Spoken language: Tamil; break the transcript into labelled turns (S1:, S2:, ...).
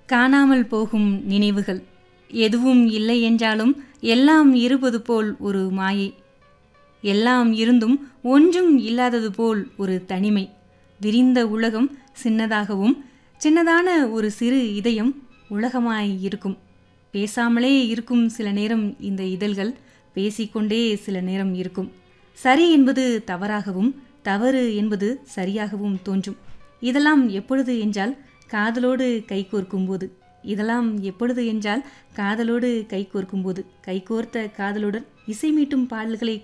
S1: காணாமல் போகும் நினைவுகள் எதுவும் இல்லை என்றாலும் எல்லாம் இருப்பது போல் ஒரு மாயை எல்லாம் இருந்தும் ஒன்றும் இல்லாதது போல் ஒரு தனிமை விரிந்த உலகம் சின்னதாகவும் சின்னதான ஒரு சிறு இதயம் உலகமாய் இருக்கும் பேசாமலே இருக்கும் சில நேரம் இந்த இதழ்கள் பேசிக்கொண்டே சில நேரம் இருக்கும் சரி என்பது தவறாகவும் தவறு என்பது சரியாகவும் தோன்றும் இதெல்லாம் எப்பொழுது என்றால் காதலோடு கைகோர்க்கும் போது இதெல்லாம் எப்பொழுது என்றால் காதலோடு கைகோர்க்கும் போது கைகோர்த்த காதலுடன் இசைமீட்டும் பாடல்களை